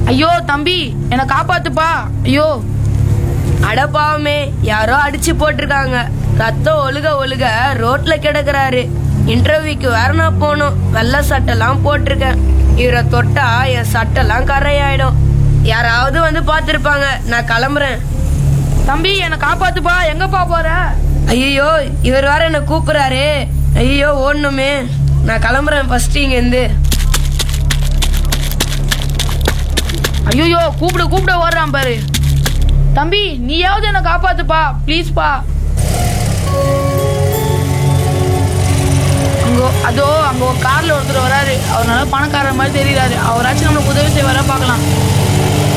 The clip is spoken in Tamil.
ஐயோ தம்பி என்னை காப்பாத்துப்பா ஐயோ அட பாவமே யாரோ அடிச்சு போட்டிருக்காங்க ரத்தம் ஒழுக ஒழுக ரோட்ல கிடக்குறாரு இன்டர்வியூக்கு வேற நான் போகணும் வெள்ளை சட்டெல்லாம் போட்டிருக்கேன் இவரை தொட்டா என் சட்டெல்லாம் கரையாயிடும் யாராவது வந்து பார்த்திருப்பாங்க நான் கிளம்புறேன் தம்பி என்னை காப்பாத்துப்பா எங்கப்பா போற ஐயோ இவர் வேற என்ன கூப்பிடுறாரு ஐயோ ஓடணுமே நான் கிளம்புறேன் ஃபர்ஸ்ட் இங்க இருந்து ஐயோ கூப்பிட கூப்பிட ஓடுறான் பாரு தம்பி நீயாவது என்னை காப்பாத்துப்பா ப்ளீஸ்ப்பா அங்கோ அதோ அங்க ஒரு கார்ல ஒருத்தர் வராரு அவர் நல்லா பணக்காரர் மாதிரி தெரியறாரு அவராச்சும் நம்மளுக்கு உதவி செய்வாரா பார்க்கலாம்